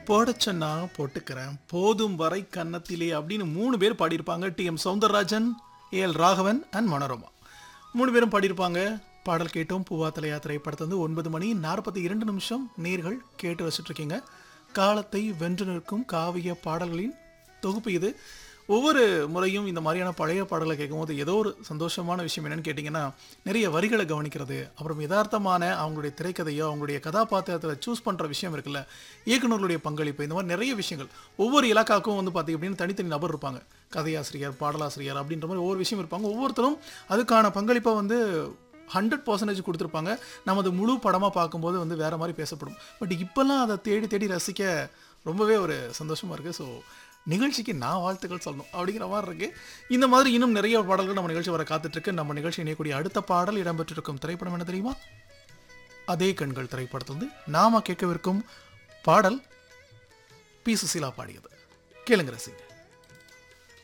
போடச்சொன்னா போட்டுக்கிறேன் போதும் வரை கன்னத்திலே அப்படின்னு மூணு பேர் பாடியிருப்பாங்க T M Soundararajan A L Raghavan and Manorama மூணு பேரும் பாடியிருப்பாங்க பாடல் கேட்டோம் பூவாத்தலை யாத்திரை படத்தை வந்து ஒன்பது மணி நாற்பத்தி இரண்டு நிமிஷம் நேர்கள் கேட்டு வச்சுட்டு இருக்கீங்க காலத்தை வென்று நிற்கும் காவிய பாடல்களின் தொகுப்பு இது ஒவ்வொரு முறையும் இந்த மாதிரியான பழைய பாடலை கேட்கும்போது ஏதோ ஒரு சந்தோஷமான விஷயம் என்னன்னு கேட்டிங்கன்னா நிறைய வரிகளை கவனிக்கிறது அப்புறம் யதார்த்தமான அவங்களுடைய திரைக்கதையோ அவங்களுடைய கதாபாத்திரத்தில் சூஸ் பண்ணுற விஷயம் இருக்குல்ல இயக்குநர்களுடைய பங்களிப்பு இந்த மாதிரி நிறைய விஷயங்கள் ஒவ்வொரு இலாக்காக்கும் வந்து பார்த்திங்க அப்படின்னு தனித்தனி நபர் இருப்பாங்க கதையாசிரியர் பாடலாசிரியர் அப்படின்ற மாதிரி ஒவ்வொரு விஷயம் இருப்பாங்க ஒவ்வொருத்தரும் அதுக்கான பங்களிப்பை வந்து ஹண்ட்ரட் பர்சன்டேஜ் கொடுத்துருப்பாங்க நம்ம அது முழு படமாக பார்க்கும்போது வந்து வேறு மாதிரி பேசப்படும் பட் இப்போல்லாம் அதை தேடி தேடி ரசிக்க ரொம்பவே ஒரு சந்தோஷமாக இருக்குது ஸோ நிகழ்ச்சிக்கு நான் வாழ்த்துக்கள் சொல்லணும் அப்படிங்கிற மாதிரி இருக்கு இந்த மாதிரி இன்னும் நிறைய பாடல்கள் நம்ம நிகழ்ச்சி வர காத்துட்ருக்கு நம்ம நிகழ்ச்சி இணையக்கூடிய அடுத்த பாடல் இடம்பெற்றிருக்கும் திரைப்படம் என்ன தெரியுமா அதே கண்கள் திரைப்படத்திலிருந்து நாம கேட்கவிருக்கும் பாடல் பி சுசீலா பாடியது கேளுங்க ரசிங்க